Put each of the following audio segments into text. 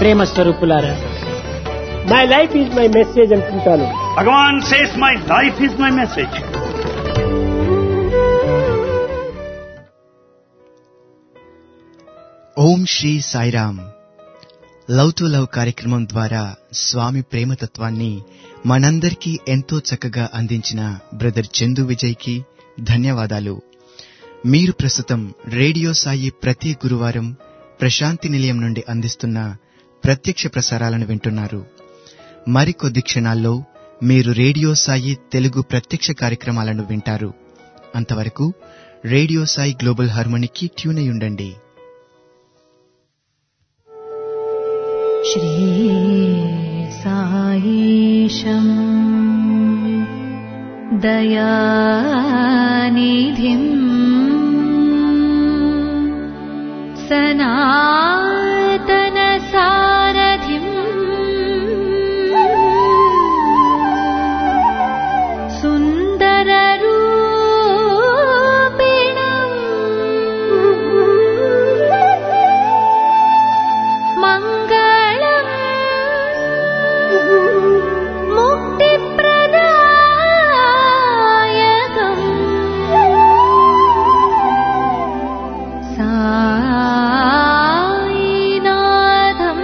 ప్రేమ స్వరూపులారా my life is my message అనుకుంటాను Bhagavan says, My life is my message. ఓం Shri Sairam love to love కార్యక్రమం ద్వారా స్వామి ప్రేమతత్వాన్ని మనందరికీ ఎంతో చక్కగా అందించిన బ్రదర్ చందు విజయ్కి ధన్యవాదాలు మీరు ప్రస్తుతం రేడియో సాయి ప్రతి గురువారం ప్రశాంతి నిలయం నుండి అందిస్తున్న ప్రత్యక్ష ప్రసారాలను వింటున్నారు మరికొద్ది క్షణాల్లో మీరు రేడియో సాయి తెలుగు ప్రత్యక్ష కార్యక్రమాలను వింటారు అంతవరకు రేడియో సాయి గ్లోబల్ హార్మోనికి ట్యూన్ అయి ఉండండి श्रीसायीशम् दयानिधिम् सनातनसारथिम् सुन्दररूपिणम् मङ्गलम् मुक्तिप्रदायकम् सायिनाथम्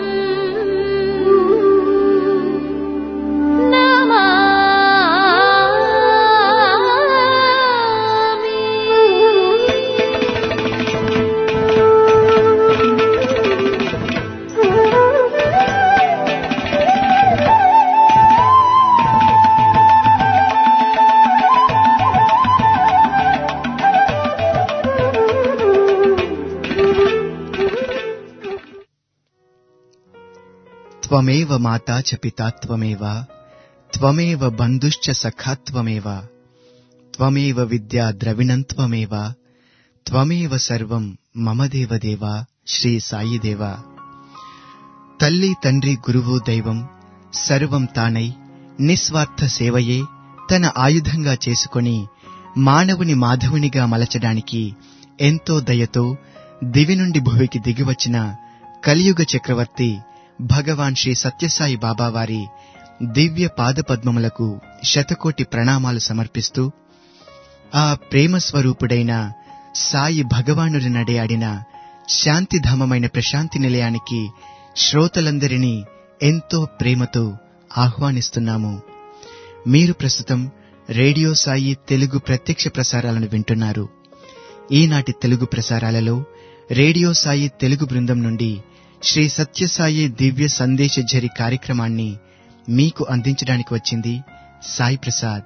త్వమేవ మాతా చ పితా త్వమేవ త్వమేవ బంధుశ్చ సఖా త్వమేవ త్వమేవ విద్యా ద్రవిణం త్వమేవ త్వమేవ సర్వం మమ దేవదేవ శ్రీ సాయి దేవ తల్లి తండ్రి గురువు దైవం సర్వం తానై నిస్వార్థ సేవయే తన ఆయుధంగా చేసుకొని మానవుని మాధవునిగా మలచడానికి ఎంతో దయతో దివి నుండి భువికి దిగివచ్చిన కలియుగ చక్రవర్తి భగవాన్ శ్రీ సత్యసాయి బాబా వారి దివ్య పాదపద్మములకు శతకోటి ప్రణామాలు సమర్పిస్తూ ఆ ప్రేమ స్వరూపుడైన సాయి భగవానుడి నడయాడిన శాంతిధామమైన ప్రశాంతి నిలయానికి శ్రోతలందరినీ ఎంతో ప్రేమతో ఆహ్వానిస్తున్నాము మీరు ప్రస్తుతం రేడియో సాయి తెలుగు ప్రత్యక్ష ప్రసారాలను వింటున్నారు ఈనాటి తెలుగు ప్రసారాలలో రేడియో సాయి తెలుగు బృందం నుండి శ్రీ సత్యసాయి దివ్య సందేశ ఝరి కార్యక్రమాన్ని మీకు అందించడానికి వచ్చింది సాయి ప్రసాద్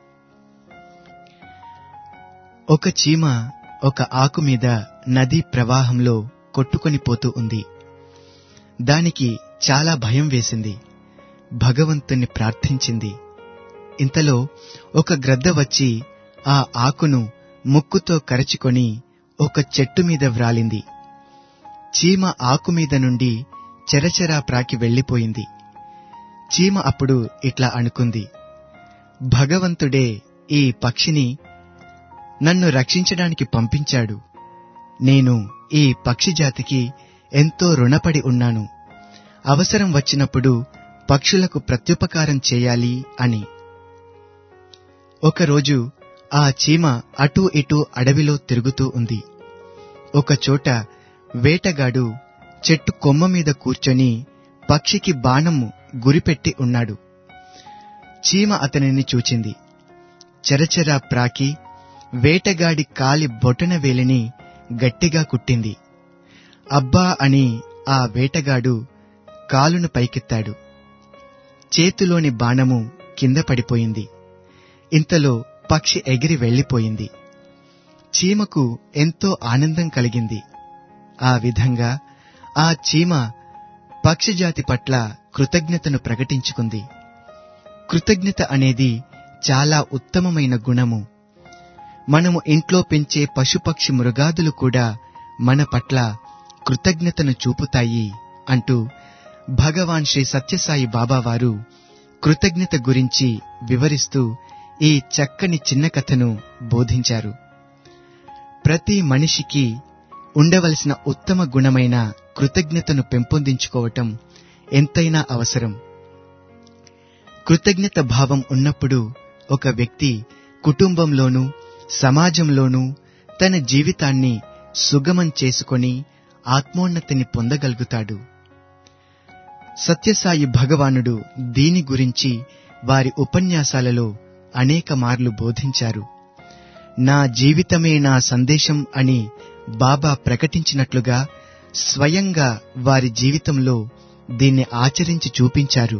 ఒక చీమ ఒక ఆకు మీద నదీ ప్రవాహంలో కొట్టుకొని పోతూ ఉంది దానికి చాలా భయం వేసింది భగవంతుణ్ణి ప్రార్థించింది ఇంతలో ఒక గ్రద్ద వచ్చి ఆ ఆకును ముక్కుతో కరచుకొని ఒక చెట్టు మీద వ్రాలింది చీమ ఆకు మీద నుండి చెరచెరా ప్రాకి వెళ్లిపోయింది చీమ అప్పుడు ఇట్లా అనుకుంది భగవంతుడే ఈ పక్షిని నన్ను రక్షించడానికి పంపించాడు నేను ఈ పక్షి జాతికి ఎంతో రుణపడి ఉన్నాను అవసరం వచ్చినప్పుడు పక్షులకు ప్రత్యుపకారం చేయాలి అని ఒకరోజు ఆ చీమ అటూ ఇటూ అడవిలో తిరుగుతూ ఉంది ఒకచోట వేటగాడు చెట్టు కొమ్మ మీద కూర్చొని పక్షికి బాణము గురిపెట్టి ఉన్నాడు చీమ అతనిని చూచింది చెరచెరా ప్రాకి వేటగాడి కాలి బొటన వేలిని గట్టిగా కుట్టింది అబ్బా అని ఆ వేటగాడు కాలును పైకెత్తాడు చేతిలోని బాణము కింద పడిపోయింది ఇంతలో పక్షి ఎగిరి వెళ్లిపోయింది చీమకు ఎంతో ఆనందం కలిగింది ఆ విధంగా ఆ చీమ పక్షిజాతి పట్ల కృతజ్ఞతను ప్రకటించుకుంది కృతజ్ఞత అనేది చాలా ఉత్తమమైన గుణము మనము ఇంట్లో పెంచే పశుపక్షి మృగాదులు కూడా మన పట్ల కృతజ్ఞతను చూపుతాయి అంటూ భగవాన్ శ్రీ సత్యసాయి బాబా వారు కృతజ్ఞత గురించి వివరిస్తూ ఈ చక్కని చిన్న కథను బోధించారు ప్రతి మనిషికి ఉండవలసిన ఉత్తమ గుణమైన కృతజ్ఞతను పెంపొందించుకోవటం ఎంతైనా అవసరం కృతజ్ఞత భావం ఉన్నప్పుడు ఒక వ్యక్తి కుటుంబంలోనూ సమాజంలోనూ తన జీవితాన్ని సుగమం చేసుకొని ఆత్మోన్నతిని పొందగలుగుతాడు సత్యసాయి భగవానుడు దీని గురించి వారి ఉపన్యాసాలలో అనేక మార్లు బోధించారు నా జీవితమే నా సందేశం అని బాబా ప్రకటించినట్లుగా స్వయంగా వారి జీవితంలో దీన్ని ఆచరించి చూపించారు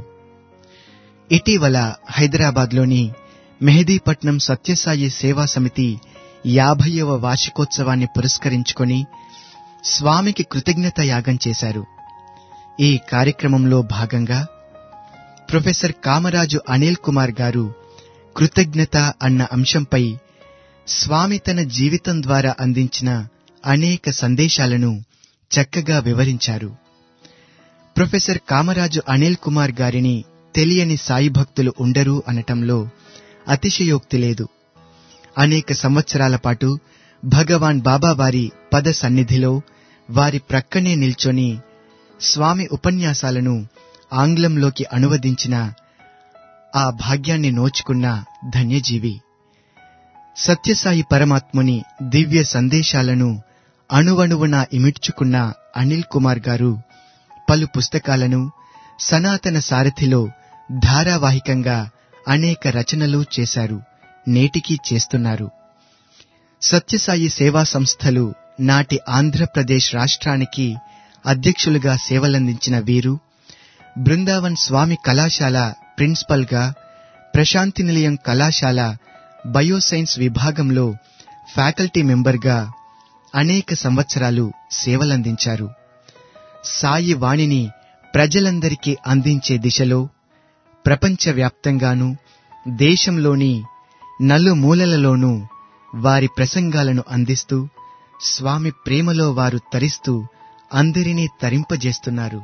ఇటీవల హైదరాబాద్లోని మెహదీపట్నం సత్యసాయి సేవా సమితి యాభైవ వార్షికోత్సవాన్ని పురస్కరించుకొని స్వామికి కృతజ్ఞత యాగం చేశారు ఈ కార్యక్రమంలో భాగంగా ప్రొఫెసర్ కామరాజు అనిల్ కుమార్ గారు కృతజ్ఞత అన్న అంశంపై స్వామి తన జీవితం ద్వారా అందించిన అనేక సందేశాలను చక్కగా వివరించారు ప్రొఫెసర్ కామరాజు అనిల్ కుమార్ గారిని తెలియని సాయి భక్తులు ఉండరు అనటంలో అతిశయోక్తి లేదు అనేక సంవత్సరాల పాటు భగవాన్ బాబా వారి పద సన్నిధిలో వారి ప్రక్కనే నిల్చొని స్వామి ఉపన్యాసాలను ఆంగ్లంలోకి అనువదించిన ఆ భాగ్యాన్ని నోచుకున్న ధన్యజీవి సత్యసాయి పరమాత్ముని దివ్య సందేశాలను అణువణువున ఇమిడ్చుకున్న అనిల్ కుమార్ గారు పలు పుస్తకాలను సనాతన సారథిలో ధారావాహికంగా అనేక రచనలు చేశారు నేటికీ చేస్తున్నారు సత్యసాయి సేవా సంస్థలు నాటి ఆంధ్రప్రదేశ్ రాష్ట్రానికి అధ్యక్షులుగా సేవలందించిన వీరు బృందావన్ స్వామి కళాశాల ప్రిన్సిపల్ గా ప్రశాంతి నిలయం కళాశాల బయోసైన్స్ విభాగంలో ఫ్యాకల్టీ మెంబర్గా అనేక సంవత్సరాలు సేవలందించారు సాయి వాణిని ప్రజలందరికీ అందించే దిశలో ప్రపంచవ్యాప్తంగానూ దేశంలోని నలుమూలలలోనూ వారి ప్రసంగాలను అందిస్తూ స్వామి ప్రేమలో వారు తరిస్తూ అందరినీ తరింపజేస్తున్నారు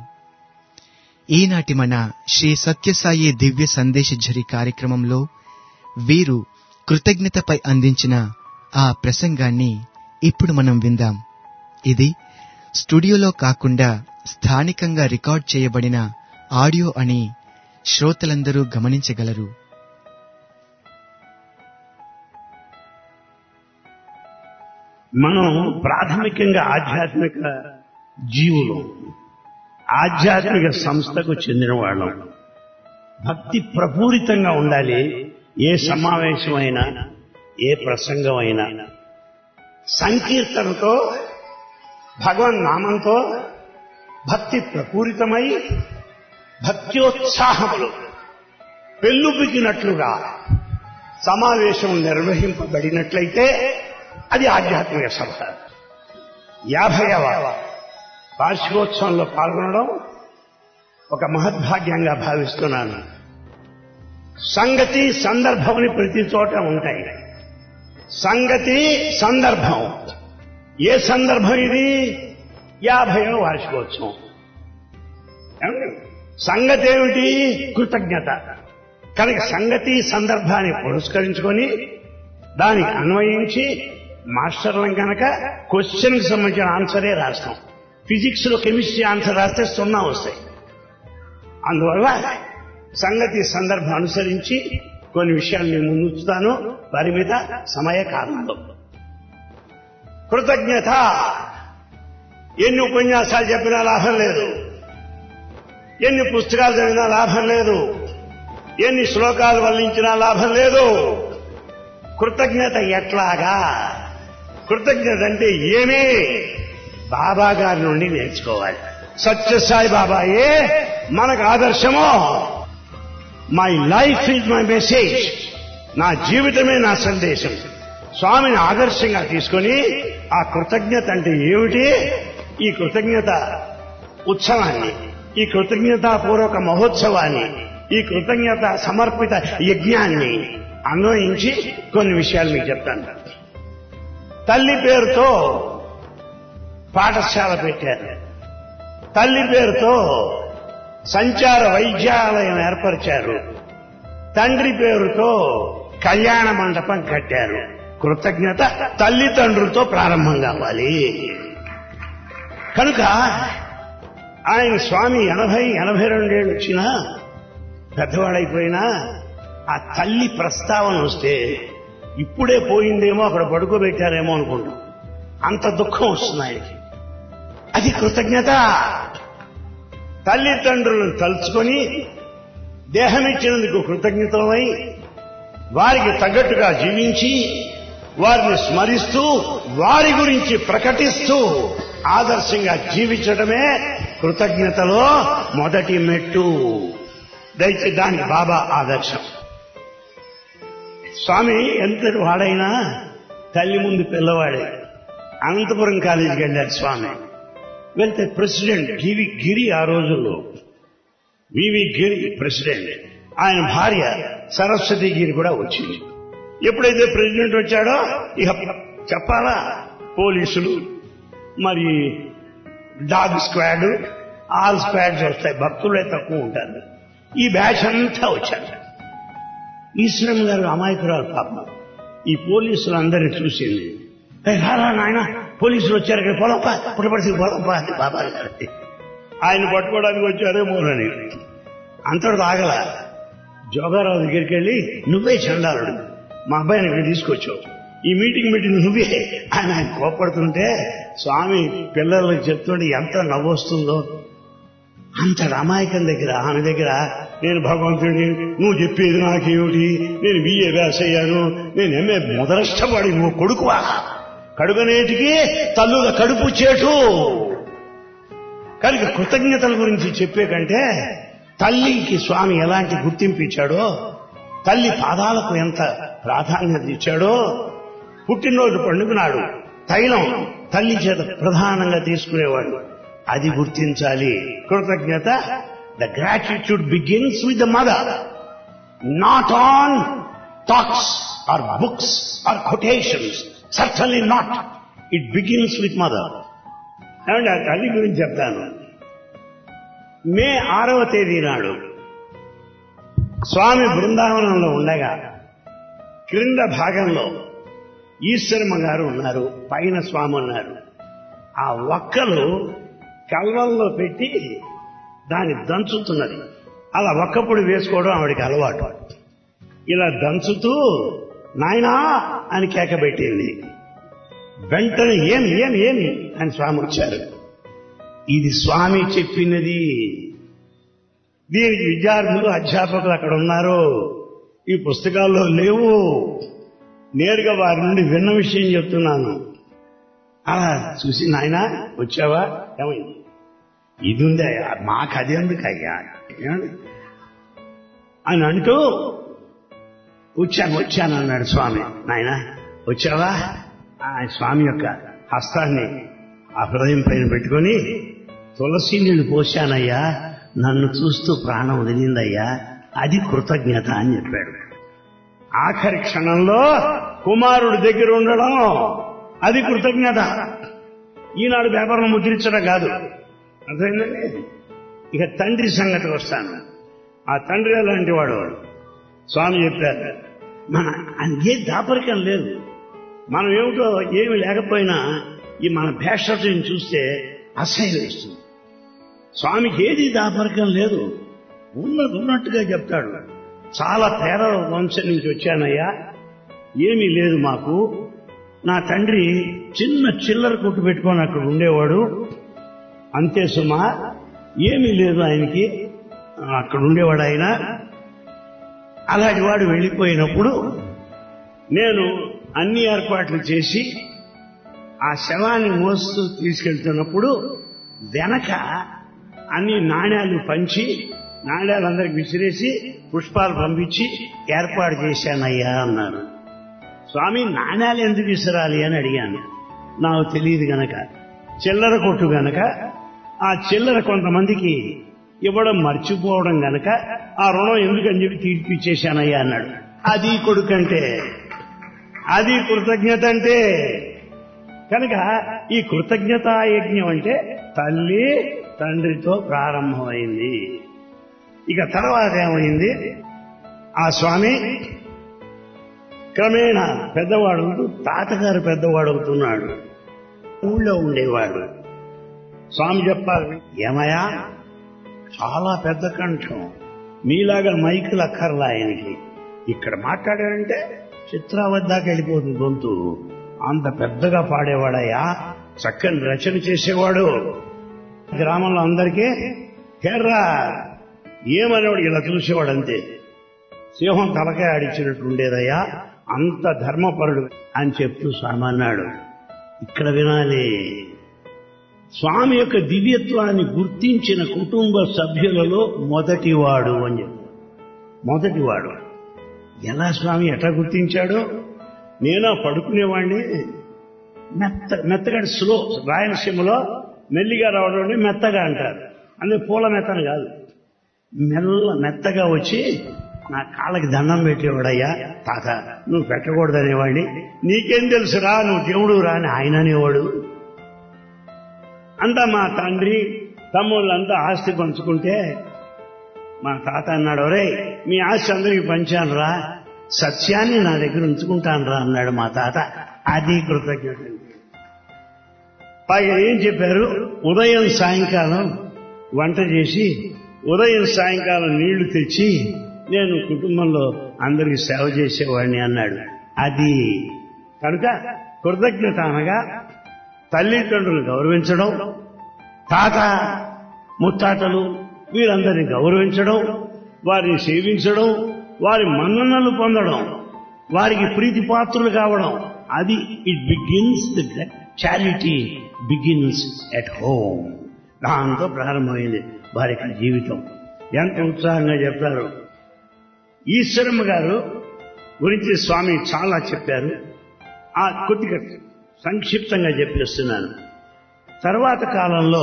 ఈనాటి మన శ్రీ సత్యసాయి దివ్య సందేశఝరి కార్యక్రమంలో వీరు కృతజ్ఞతపై అందించిన ఆ ప్రసంగాన్ని ఇప్పుడు మనం విందాం ఇది స్టూడియోలో కాకుండా స్థానికంగా రికార్డ్ చేయబడిన ఆడియో అని శ్రోతలందరూ గమనించగలరు మనం ప్రాథమికంగా ఆధ్యాత్మిక జీవులు ఆధ్యాత్మిక సంస్థకు చెందిన వాళ్ళం భక్తి ప్రపూరితంగా ఉండాలి ఏ సమావేశమైనా ఏ ప్రసంగం అయినా సంకీర్తనతో భగవన్ నామంతో భక్తి ప్రపూరితమై భక్త్యోత్సాహములు పెళ్ళుబికినట్లుగా సమావేశం నిర్వహింపబడినట్లయితే అది ఆధ్యాత్మిక సభ యాభైవ వార్షికోత్సవంలో పాల్గొనడం ఒక మహద్భాగ్యంగా భావిస్తున్నాను సంగతి సందర్భమని ప్రతి చోట ఉంటాయి సంగతి సందర్భం ఏ సందర్భం ఇది యాభైవ వార్షికోత్సవం ఏమండి? సంగతి ఏమిటి కృతజ్ఞత కనుక సంగతి సందర్భాన్ని పురస్కరించుకొని దానికి అన్వయించి మాస్టర్లం కనుక క్వశ్చన్ కి సంబంధించిన ఆన్సరే రాస్తాం ఫిజిక్స్ లో కెమిస్ట్రీ ఆన్సర్ రాస్తే సున్నా వస్తాయి అందువల్ల సంగతి సందర్భం అనుసరించి కొన్ని విషయాలు నేను ముందుంచుతాను వారి మీద సమయ కారణంలో కృతజ్ఞత ఎన్ని ఉపన్యాసాలు చెప్పినా లాభం లేదు ఎన్ని పుస్తకాలు చదివినా లాభం లేదు ఎన్ని శ్లోకాలు వల్లించినా లాభం లేదు కృతజ్ఞత ఎట్లాగా కృతజ్ఞత అంటే ఏమీ బాబా గారి నుండి నేర్చుకోవాలి సత్యసాయి బాబాయే మనకు ఆదర్శమో my life is my message నా జీవితమే నా సందేశం స్వామిని ఆదర్శంగా తీసుకొని ఆ కృతజ్ఞత అంటే ఏమిటి ఈ కృతజ్ఞత ఉత్సవాన్ని ఈ కృతజ్ఞతాపూర్వక మహోత్సవాన్ని ఈ కృతజ్ఞత సమర్పిత యజ్ఞాన్ని అన్వయించి కొన్ని విషయాలు మీకు చెప్తాను తల్లి పేరుతో పాఠశాల పెట్టారు తల్లి పేరుతో సంచార వైద్యాలయం ఏర్పరిచారు తండ్రి పేరుతో కళ్యాణ మండపం కట్టారు కృతజ్ఞత తల్లిదండ్రులతో ప్రారంభం కావాలి కనుక ఆయన స్వామి ఎనభై ఎనభై రెండేళ్ళు వచ్చినా పెద్దవాడైపోయినా ఆ తల్లి ప్రస్తావన వస్తే ఇప్పుడే పోయిందేమో అక్కడ పడుకోబెట్టారేమో అనుకుంటాం అంత దుఃఖం వస్తుంది ఆయనకి అది కృతజ్ఞత తల్లిదండ్రులను తలుచుకొని దేహమిచ్చినందుకు కృతజ్ఞతమై వారికి తగ్గట్టుగా జీవించి వారిని స్మరిస్తూ వారి గురించి ప్రకటిస్తూ ఆదర్శంగా జీవించడమే కృతజ్ఞతలో మొదటి మెట్టు దయచేసి దానికి బాబా ఆదర్శం స్వామి ఎంతటి వాడైనా తల్లి ముందు పిల్లవాడే అనంతపురం కాలేజీకి వెళ్ళారు స్వామి వెళ్తే ప్రెసిడెంట్ గిరి గిరి ఆ రోజుల్లో వివి గిరి ప్రెసిడెంట్ ఆయన భార్య సరస్వతి గిరి కూడా వచ్చింది ఎప్పుడైతే ప్రెసిడెంట్ వచ్చాడో ఇక చెప్పాలా పోలీసులు మరి డాగ్ స్క్వాడ్ ఆల్ స్క్వాడ్స్ వస్తాయి భక్తులే తక్కువ ఉంటారు ఈ బ్యాచ్ అంతా వచ్చారు ఈశ్వరం గారు అమాయకురాలు పాపం ఈ పోలీసులు అందరిని చూసింది "ఏ, రారా నాయన పోలీసులు వచ్చారు ఇక్కడ పొలంపా పుట్టపడిసి పొలంపా అని బాబా గారు ఆయన పట్టుకోవడానికి వచ్చారేమోనని అంతటితో ఆగల జోగారావు దగ్గరికి వెళ్ళి నువ్వే చండాలుడు మా అబ్బాయిని ఇక్కడ తీసుకొచ్చావు ఈ మీటింగ్ మీటింగ్ నువ్వే ఆయన ఆయన కోపడుతుంటే స్వామి పిల్లలకు చెప్తుంటే ఎంత నవ్వొస్తుందో అంత అమాయకం దగ్గర ఆమె దగ్గర నేను భగవంతుడిని నువ్వు చెప్పేది నాకేమిటి నేను బిఏ వ్యాస్ అయ్యాను నేను ఎంఏ మొదలష్టపడి నువ్వు కొడుకువా కడుగనేటికి తల్లుల కడుపు చేటు కనుక కృతజ్ఞతల గురించి చెప్పే కంటే తల్లికి స్వామి ఎలాంటి గుర్తింపు ఇచ్చాడో తల్లి పాదాలకు ఎంత ప్రాధాన్యత ఇచ్చాడో పుట్టినరోజు పండుగ నాడు తైలం తల్లి చేత ప్రధానంగా తీసుకునేవాడు అది గుర్తించాలి కృతజ్ఞత the gratitude begins with the mother not on talks or books or quotations certainly not it begins with mother ఏమంటే ఆ తల్లి గురించి చెప్తాను మే ఆరవ తేదీ నాడు స్వామి బృందావనంలో ఉండగా క్రింద భాగంలో ఈశ్వరమ్మ గారు ఉన్నారు పైన స్వామి ఉన్నారు ఆ ఒక్కలు కల్వంలో పెట్టి దాన్ని దంచుతున్నది అలా ఒక్కప్పుడు వేసుకోవడం ఆవిడికి అలవాటు ఇలా దంచుతూ నాయనా అని కేక పెట్టింది వెంటనే ఏం ఏం ఏమి అని స్వామి వచ్చారు ఇది స్వామి చెప్పినది దీనికి విద్యార్థులు అధ్యాపకులు అక్కడ ఉన్నారు ఈ పుస్తకాల్లో లేవు నేరుగా వారి నుండి విన్న విషయం చెప్తున్నాను అలా చూసి నాయన వచ్చావా ఏమైంది ఇది ఉందే మాకు అది ఎందుకు అయ్యా ఏమండి? అని అంటూ వచ్చాను వచ్చాను అన్నాడు స్వామి నాయన వచ్చావా ఆ స్వామి యొక్క హస్తాన్ని ఆ హృదయం పైన పెట్టుకొని తులసి నీళ్లు పోశానయ్యా నన్ను చూస్తూ ప్రాణం వదిలిందయ్యా అది కృతజ్ఞత అని చెప్పాడు ఆఖరి క్షణంలో కుమారుడి దగ్గర ఉండడం అది కృతజ్ఞత ఈనాడు పేపర్ను ముద్రించడం కాదు అర్థమైందండి ఇక తండ్రి సంగతి వస్తాను ఆ తండ్రి అలాంటి వాడు స్వామి చెప్పారు మన ఏ దాపరికం లేదు మనం ఏమిటో ఏమి లేకపోయినా ఈ మన భేషతని చూస్తే అసహ్యం వేస్తుంది స్వామికి ఏది దాపరికం లేదు ఉన్నది ఉన్నట్టుగా చెప్తాడు చాలా పేద వంశం నుంచి వచ్చానయ్యా ఏమీ లేదు మాకు నా తండ్రి చిన్న చిల్లర కొట్టు పెట్టుకొని అక్కడ ఉండేవాడు అంతే సుమా ఏమీ లేదు ఆయనకి అక్కడ ఉండేవాడు ఆయన అలాంటి వాడు వెళ్ళిపోయినప్పుడు నేను అన్ని ఏర్పాట్లు చేసి ఆ శవాన్ని మోస్తూ తీసుకెళ్తున్నప్పుడు వెనక అన్ని నాణ్యాలు పంచి నాణ్యాలు అందరికి విసిరేసి పుష్పాలు పంపించి ఏర్పాటు చేశానయ్యా అన్నారు స్వామి నాణ్యాలు ఎందుకు విసిరాలి అని అడిగాను నాకు తెలియదు గనక చిల్లర కొట్టు గనక ఆ చిల్లర కొంతమందికి ఇవ్వడం మర్చిపోవడం గనక ఆ రుణం ఎందుకని చెప్పి తీర్పిచ్చేశానయ్యా అన్నాడు అది కొడుకంటే అది కృతజ్ఞత అంటే కనుక ఈ కృతజ్ఞతా యజ్ఞం అంటే తల్లి తండ్రితో ప్రారంభమైంది ఇక తర్వాత ఏమైంది ఆ స్వామి క్రమేణా పెద్దవాడు తాతగారు పెద్దవాడు అవుతున్నాడు ఊళ్ళో ఉండేవాడు స్వామి చెప్పాలి ఏమయ్యా చాలా పెద్ద కంఠం మీలాగా మైకులు అక్కర్లా ఆయనకి ఇక్కడ మాట్లాడారంటే చిత్రావతి దాకా వెళ్ళిపోతుంది గొంతు అంత పెద్దగా పాడేవాడయ్యా చక్కని రచన చేసేవాడు గ్రామంలో అందరికీ హెర్రా ఏమనేవాడు ఇలా చూసేవాడు అంతే సింహం తలకాయ ఆడిచ్చినట్టు ఉండేదయ్యా అంత ధర్మపరుడు అని చెప్తూ స్వామి అన్నాడు ఇక్కడ వినాలి స్వామి యొక్క దివ్యత్వాన్ని గుర్తించిన కుటుంబ సభ్యులలో మొదటివాడు అని చెప్పారు మొదటివాడు ఎలా స్వామి ఎట్లా గుర్తించాడో నేనా పడుకునేవాడిని మెత్త మెత్తగా స్లో రాయలసీమలో మెల్లిగా రావడం మెత్తగా అంటారు అందుకే పూల మెత్తని కాదు మెల్ల మెత్తగా వచ్చి నా కాళ్ళకి దండం పెట్టేవాడయ్యా తాత నువ్వు పెట్టకూడదనేవాడిని నీకేం తెలుసురా నువ్వు దేవుడు రా అని ఆయన అనేవాడు అంతా మా తండ్రి తమ్ముళ్ళంతా ఆస్తి పంచుకుంటే మా తాత అన్నాడు ఒరే మీ ఆస్తి అందరికి పంచాను రా సత్యాన్ని నా దగ్గర ఉంచుకుంటాను రా అన్నాడు మా తాత అది కృతజ్ఞత పైగా ఏం చెప్పారు ఉదయం సాయంకాలం వంట చేసి ఉదయం సాయంకాలం నీళ్లు తెచ్చి నేను కుటుంబంలో అందరికి సేవ చేసేవాడిని అన్నాడు అది కనుక కృతజ్ఞత అనగా తల్లిదండ్రులను గౌరవించడం తాత ముత్తాతలు వీరందరిని గౌరవించడం వారిని సేవించడం వారి మన్ననలు పొందడం వారికి ప్రీతి పాత్రులు కావడం అది it begins the charity begins at home దాంతో ప్రారంభమైంది వారికి జీవితం ఎంత ఉత్సాహంగా చెప్తారు ఈశ్వరమ్మ గారు గురించి స్వామి చాలా చెప్పారు ఆ కొద్దిగా సంక్షిప్తంగా చెప్పేస్తున్నాను తర్వాత కాలంలో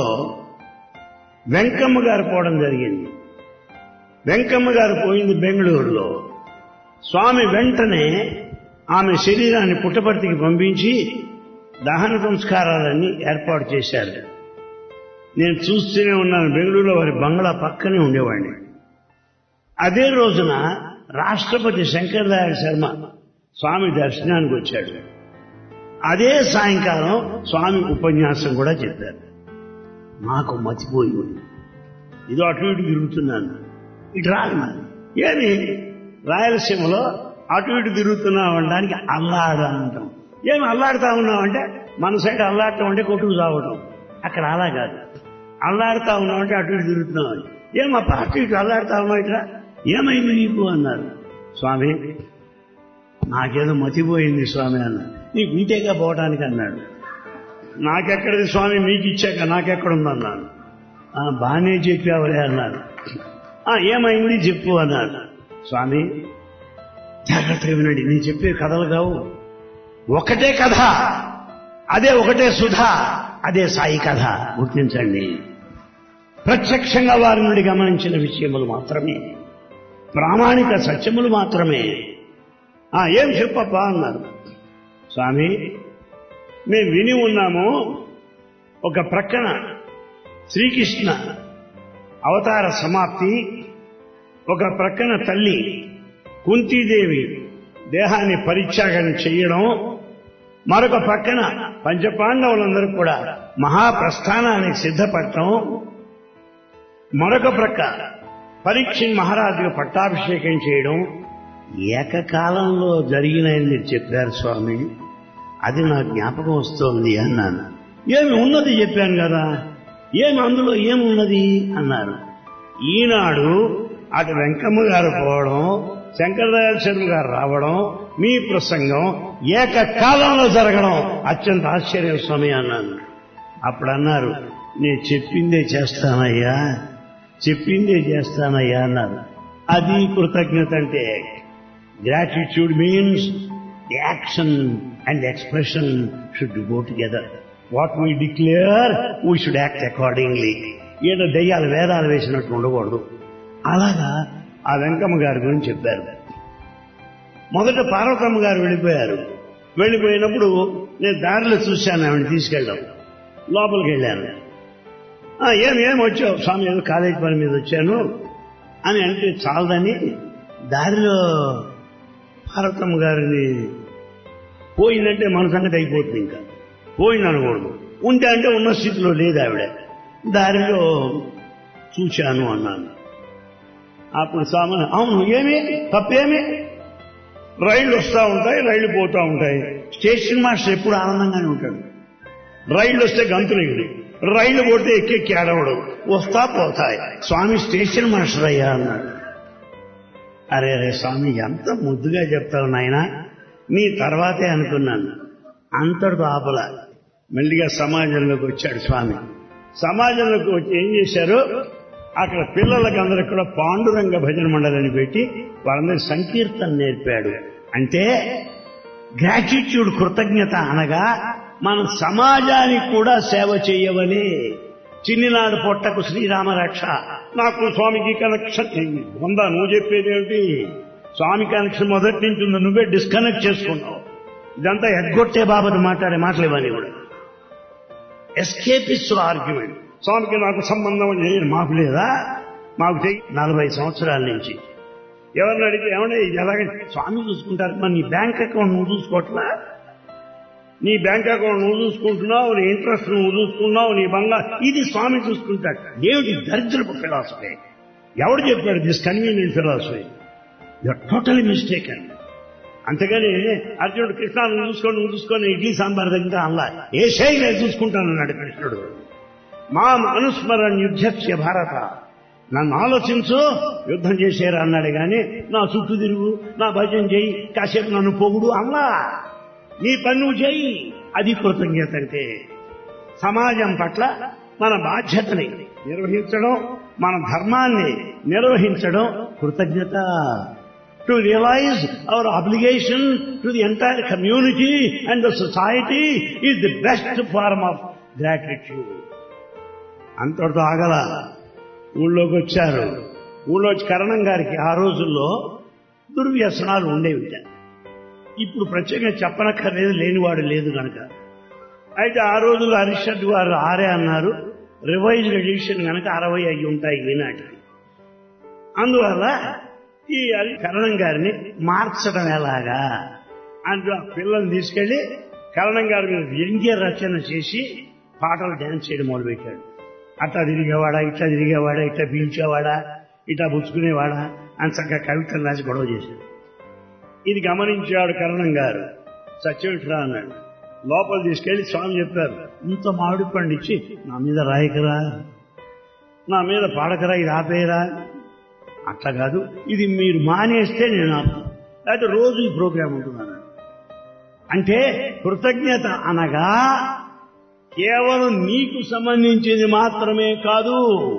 వెంకమ్మ గారు పోవడం జరిగింది వెంకమ్మ గారు పోయింది బెంగళూరులో స్వామి వెంటనే ఆమె శరీరాన్ని పుట్టపర్తికి పంపించి దహన సంస్కారాలన్నీ ఏర్పాటు చేశారు నేను చూస్తూనే ఉన్నాను బెంగళూరులో వారి బంగ్లా పక్కనే ఉండేవాడిని అదే రోజున రాష్ట్రపతి శంకరదయాళ శర్మ స్వామి దర్శనానికి వచ్చాడు అదే సాయంకాలం స్వామి ఉపన్యాసం కూడా చెప్పారు నాకు మతిపోయి ఉంది ఇదో అటు ఇటు తిరుగుతున్నాను ఇటు రాదు మరి ఏమి రాయలసీమలో అటు ఇటు తిరుగుతున్నావు అనడానికి అల్లాడు అంటాం ఏమి అల్లాడుతా ఉన్నావంటే మన సైడ్ అల్లాడటం అంటే కొట్టుకు చావటం అక్కడ అలా కాదు అల్లాడుతా ఉన్నావంటే అటు ఇటు తిరుగుతున్నావు ఏమప్ప అటు ఇటు అల్లాడుతా ఉన్నావు ఇట్లా ఏమైంది నీకు అన్నారు స్వామి నాకేదో మతిపోయింది స్వామి అన్నారు నీకు ఇంతేగా పోవటానికి అన్నాడు నాకెక్కడిది స్వామి మీకు ఇచ్చాక నాకెక్కడుందన్నాను "ఆ, బాగానే చెప్పావులే అన్నారు "ఆ, ఏమైంది చెప్పు అన్నాడు స్వామి జాగ్రత్తగా వినండి నేను చెప్పే కథలు కావు ఒకటే కథ అదే ఒకటే సుధా అదే సాయి కథ గుర్తించండి ప్రత్యక్షంగా వారి నుండి గమనించిన విషయములు మాత్రమే ప్రామాణిక సత్యములు మాత్రమే "ఆ, ఏం చెప్పప్పా అన్నారు స్వామి మేము విని ఉన్నాము ఒక ప్రక్కన శ్రీకృష్ణ అవతార సమాప్తి ఒక ప్రక్కన తల్లి కుంతీదేవి దేహాన్ని పరిత్యాగం చేయడం మరొక పక్కన పంచపాండవులందరూ కూడా మహాప్రస్థానానికి సిద్ధపడటం మరొక ప్రక్క పరీక్ష మహారాజుకు పట్టాభిషేకం చేయడం ఏకకాలంలో జరిగినాయని మీరు చెప్పారు స్వామి అది నా జ్ఞాపకం వస్తోంది అన్నాను ఏమి ఉన్నది చెప్పాను కదా ఏమి అందులో ఏమున్నది అన్నారు ఈనాడు అటు వెంకమ్మ గారు పోవడం శంకరదయాళ శర్మ గారు రావడం మీ ప్రసంగం ఏకకాలంలో జరగడం అత్యంత ఆశ్చర్యం స్వామి అన్నాను అప్పుడు అన్నారు నేను చెప్పిందే చేస్తానయ్యా చెప్పిందే చేస్తానయ్యా అన్నారు అది కృతజ్ఞత అంటే gratitude means the action and expression should go together what we declare we should act accordingly ఏదో దెయ్యాలు వేదాలు వేసినట్టు ఉండకూడదు అలాగా ఆ వెంకమ్మ గారి గురించి చెప్పారు మొదట పార్వతమ్మ గారు వెళ్ళిపోయారు వెళ్ళిపోయినప్పుడు నేను దారిలో చూశాను ఆవిడ తీసుకెళ్ళాం లోపలికి వెళ్ళాను "ఆ, ఏం ఏం వచ్చావు స్వామి ఏదో కాలేజీ పని మీద వచ్చాను అని అంటే చాలదని దారిలో పార్వతమ్మ గారిని పోయిందంటే మన సంగతి అయిపోతుంది ఇంకా పోయింది అనకూడదు ఉంటే అంటే ఉన్న స్థితిలో లేదు ఆవిడ దారిలో చూశాను అన్నాను అప్పుడు స్వామి అవును ఏమి తప్పేమి రైళ్లు వస్తూ ఉంటాయి రైళ్లు పోతూ ఉంటాయి స్టేషన్ మాస్టర్ ఎప్పుడు ఆనందంగానే ఉంటాడు రైళ్లు వస్తే గంతులు ఎగురు రైళ్లు పోతే ఎక్కెక్కి ఆడవడు వస్తా పోతాయి స్వామి స్టేషన్ మాస్టర్ అయ్యా అన్నాడు అరే అరే స్వామి ఎంత ముద్దుగా చెప్తావు నాయన నీ తర్వాతే అనుకున్నాను అంతటితో ఆపల మెల్లిగా సమాజంలోకి వచ్చాడు స్వామి సమాజంలోకి వచ్చి ఏం చేశారు అక్కడ పిల్లలకి అందరికి కూడా పాండురంగ భజన మండలిని పెట్టి వాళ్ళందరి సంకీర్తన నేర్పాడు అంటే గ్రాటిట్యూడ్ కృతజ్ఞత అనగా మన సమాజానికి కూడా సేవ చేయవలే చిన్నినాడు పొట్టకు శ్రీరామ రక్ష నాకు స్వామికి కనెక్షన్ ఉందా నువ్వు చెప్పేది ఏమిటి స్వామి కనెక్షన్ మొదటి నుంచి ఉంది నువ్వే డిస్కనెక్ట్ చేసుకున్నావు ఇదంతా ఎగ్గొట్టే బాబతి మాట్లాడే మాటలు ఇవన్నీ కూడా ఎస్కేపిస్ట్ ఆర్గ్యుమెంట్ స్వామికి నాకు సంబంధం లేదు మాకు లేదా మాకు తెగి నలభై సంవత్సరాల నుంచి ఎవరిని అడిగితే ఏమన్నా ఇది ఎలాగ స్వామి చూసుకుంటారు మరి నీ బ్యాంక్ అకౌంట్ నువ్వు చూసుకోవట్లా నీ బ్యాంక్ అకౌంట్ నువ్వు చూసుకుంటున్నావు నీ ఇంట్రెస్ట్ నువ్వు చూసుకున్నావు నీ బంగారు ఇది స్వామి చూసుకుంటాడు ఏమిటి దరిద్రపు ఫిలాసఫీ ఎవడు చెప్పాడు this convenient philosophy you're totally mistake అండి అంతేగాని అర్జునుడు కృష్ణ నువ్వు చూసుకొని నువ్వు చూసుకొని ఇడ్లీ సాంబార్ దగ్గర అల్లా ఏ శై నేను చూసుకుంటానన్నాడు కృష్ణుడు మా అనుస్మరణ్ యుద్ధస్య భారత నన్ను ఆలోచించు యుద్ధం చేసేరా అన్నాడు గాని నా చుట్టూ తిరుగు నా భజన చేయి కాసేపు నన్ను పొగుడు అల్లా నీ పని నువ్వు చేయి అది కృతజ్ఞత అంటే సమాజం పట్ల మన బాధ్యతని నిర్వహించడం మన ధర్మాన్ని నిర్వహించడం కృతజ్ఞత to realise our obligation to the entire community and the society is the best form of gratitude అంతటితో ఆగల ఊళ్ళోకి వచ్చారు ఊళ్ళో వచ్చి కరణం గారికి ఆ రోజుల్లో దుర్వ్యసనాలు ఉండేవి ఇప్పుడు ప్రత్యేకంగా చెప్పనక్కర్లేదు లేనివాడు లేదు కనుక అయితే ఆ రోజుల్లో హరిషడ్ వారు ఆరే అన్నారు రివైజ్డ్ ఎడిషన్ కనుక అరవై అయి ఉంటాయి ఈనాటికి అందువల్ల ఈ హరి కరణం గారిని మార్చడం ఎలాగా అంటూ ఆ పిల్లల్ని తీసుకెళ్లి కరణం గారి మీద వ్యంగ్య రచన చేసి పాటలు డ్యాన్స్ చేయడం మొదలుపెట్టాడు అట్లా తిరిగేవాడా ఇట్లా తిరిగేవాడా ఇట్లా పీల్చేవాడా ఇట్లా పుచ్చుకునేవాడా అని చక్కగా కవితలు రాసి గొడవ చేశాడు ఇది గమనించాడు కరణం గారు సత్యవిట్రా అన్నాడు లోపల తీసుకెళ్లి స్వామి చెప్పారు ఇంత మామిడి పండు ఇచ్చి నా మీద రాయకరా నా మీద పాడకరా ఇది ఆపేయరా అట్లా కాదు ఇది మీరు మానేస్తే నేను ఆపు లేకపోతే రోజు ఈ ప్రోగ్రాం ఉంటున్నాను అంటే కృతజ్ఞత అనగా కేవలం నీకు సంబంధించింది మాత్రమే కాదు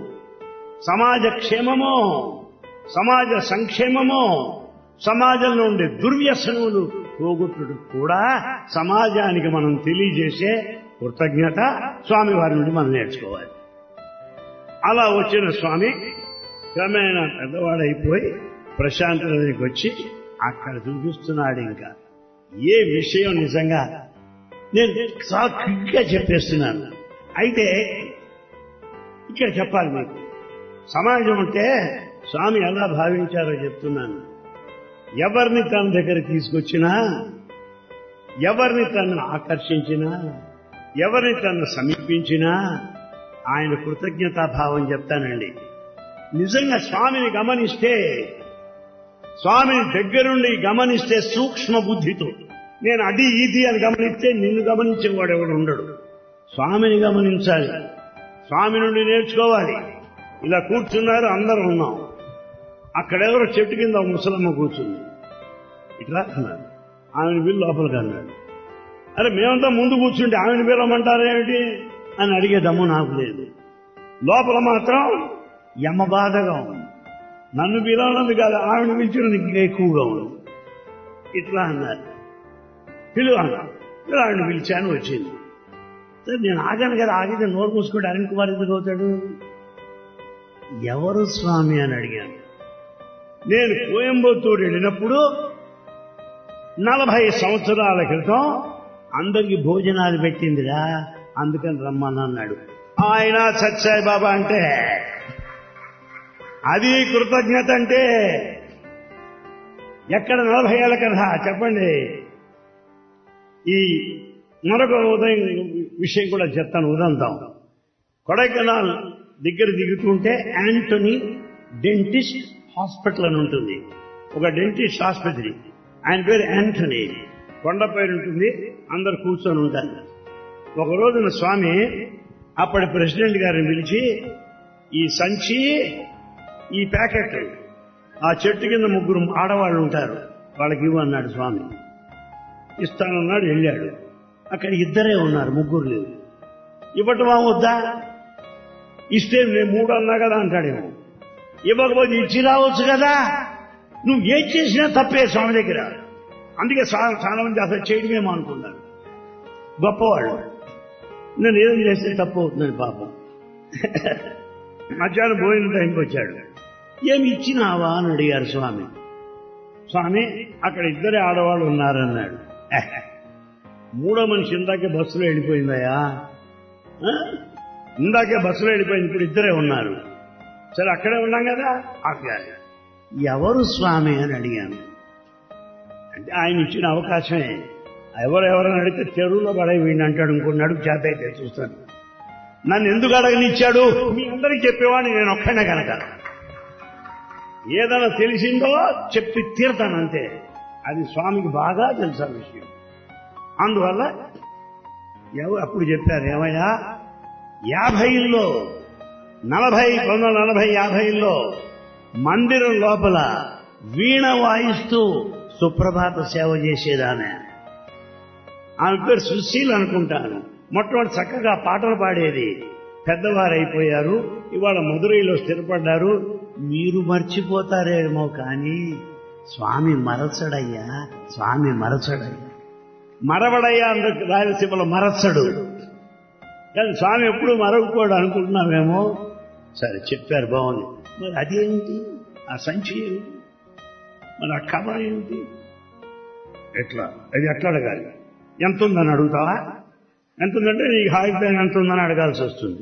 సమాజ క్షేమమో సమాజ సంక్షేమమో సమాజంలో ఉండే దుర్వ్యసనములు పోగొట్టుడు కూడా సమాజానికి మనం తెలియజేసే కృతజ్ఞత స్వామి వారి నుండి మనం నేర్చుకోవాలి అలా వచ్చిన స్వామి క్రమేణా పెద్దవాడైపోయి ప్రశాంత నదికి వచ్చి అక్కడ చూపిస్తున్నాడు ఇంకా ఏ విషయం నిజంగా నేను చాలా క్విక్గా చెప్పేస్తున్నాను అయితే ఇక్కడ చెప్పాలి మీకు సమాజం అంటే స్వామి ఎలా భావించారో చెప్తున్నాను ఎవరిని తన దగ్గర తీసుకొచ్చినా ఎవరిని తను ఆకర్షించినా ఎవరిని తను సమీపించినా ఆయన కృతజ్ఞతాభావం చెప్తానండి నిజంగా స్వామిని గమనిస్తే స్వామిని దగ్గరుండి గమనిస్తే సూక్ష్మ బుద్ధితో నేను అది ఇది అని గమనిస్తే నిన్ను గమనించేవాడు ఎవడు ఉండడు స్వామిని గమనించాలి స్వామి నుండి నేర్చుకోవాలి ఇలా కూర్చున్నారు అందరూ ఉన్నాం అక్కడెవరో చెట్టు కింద ఒక ముసలమ్మ కూర్చుంది ఇట్లా అన్నాడు ఆమెను వీళ్ళు లోపలికి అన్నాడు అరే మేమంతా ముందు కూర్చుంటే ఆమెను పిలవమంటారేమిటి అని అడిగే దమ్ము నాకు లేదు లోపల మాత్రం యమ బాధగా ఉంది నన్ను పిలవనందు కాదు ఆమెను పిలిచినది ఇంకా ఎక్కువగా ఉంది ఇట్లా అన్నారు పిలువ అన్నారు ఆవిడని పిలిచాను వచ్చింది సరే నేను ఆగాను కదా ఆగితే నోరు మూసుకుంటే అరుణ్ కుమార్ ఎందుకు అవుతాడు ఎవరు స్వామి అని అడిగాను నేను కోయంబత్తూరు వెళ్ళినప్పుడు నలభై సంవత్సరాల క్రితం అందరికి భోజనాలు పెట్టిందిరా అందుకని రమ్మని అన్నాడు ఆయన సత్సాయి బాబా అంటే అది కృతజ్ఞత అంటే ఎక్కడ నలభై ఏళ్ళ కథ చెప్పండి ఈ మరొక ఉదయం విషయం కూడా చెప్తాను ఉదంతం కొడైకెనాల్ దగ్గర దిగుతుంటే యాంటోనీ డెంటిస్ట్ హాస్పిటల్ అని ఉంటుంది ఒక డెంటిస్ట్ ఆసుపత్రి ఆయన పేరు యాంటోనీ కొండపై ఉంటుంది అందరు కూర్చొని ఉంటారు ఒక రోజున స్వామి అప్పటి ప్రెసిడెంట్ గారిని పిలిచి ఈ సంచి ఈ ప్యాకెట్ ఆ చెట్టు కింద ముగ్గురు ఆడవాళ్ళు ఉంటారు వాళ్ళకి ఇవ్వు అన్నాడు స్వామి ఇస్తానన్నాడు వెళ్ళాడు అక్కడ ఇద్దరే ఉన్నారు ముగ్గురు లేవు ఇవ్వటమా వద్దా ఇస్తే నేను మూడు అన్నా కదా అంటాడేమో ఇవ్వకపోతే ఇచ్చి రావచ్చు కదా నువ్వు ఏం చేసినా తప్పే స్వామి దగ్గర అందుకే చాలా చాలా మంది అసలు చేయడమేమో అనుకున్నారు గొప్పవాళ్ళు నేను ఏం చేస్తే తప్పు అవుతుందని పాపం మధ్యాహ్నం భోజనం టైంకి వచ్చాడు ఏమి ఇచ్చినావా అని అడిగారు స్వామి స్వామి అక్కడ ఇద్దరే ఆడవాళ్ళు ఉన్నారన్నాడు "ఎహ్, మూడో మనిషి ఇందాకే బస్సులో వెళ్ళిపోయిందయ్యా ఆ? ఇందాకే బస్సులో వెళ్ళిపోయింది ఇప్పుడు ఇద్దరే ఉన్నారు సరే అక్కడే ఉన్నాం కదా అక్కడ ఎవరు స్వామి అని అడిగాను అంటే ఆయన ఇచ్చిన అవకాశమే ఎవరెవరని అడిగితే చెరువులో పడే వీడిని అంటాడు ఇంకొన్ని అడుగు చేత అయితే చూస్తాను నన్ను ఎందుకు అడగనిచ్చాడు మీ అందరికి చెప్పేవాడిని నేను ఒక్కనే కనుక ఏదైనా తెలిసిందో చెప్పి తీరుతాను అంతే అది స్వామికి బాగా తెలుసు ఆ విషయం అందువల్ల ఎవరు అప్పుడు చెప్పారు ఏమయ్యా యాభైల్లో నలభై పంతొమ్మిది వందల నలభై యాభైల్లో మందిరం లోపల వీణ వాయిస్తూ సుప్రభాత సేవ చేసేదానే ఆమె పేరు సుశీల్ అనుకుంటాను మొట్టమొదటి చక్కగా పాటలు పాడేది పెద్దవారైపోయారు ఇవాళ మధురైలో స్థిరపడ్డారు మీరు మర్చిపోతారేమో కానీ స్వామి మరచడయ్యా స్వామి మరచడయ్యా మరవడయ్యా అందరికి రాయలసీమలో మరచడు కానీ స్వామి ఎప్పుడు మరవకూడదు అనుకుంటున్నామేమో సరే చెప్పారు బాగుంది మరి అదేంటి ఆ సంచి ఏమిటి మరి ఆ కథ ఏమిటి ఎట్లా అది ఎట్లా అడగాలి ఎంత ఉందని అడుగుతావా ఎంత ఉందంటే నీకు హాయిగా ఎంత ఉందని అడగాల్సి వస్తుంది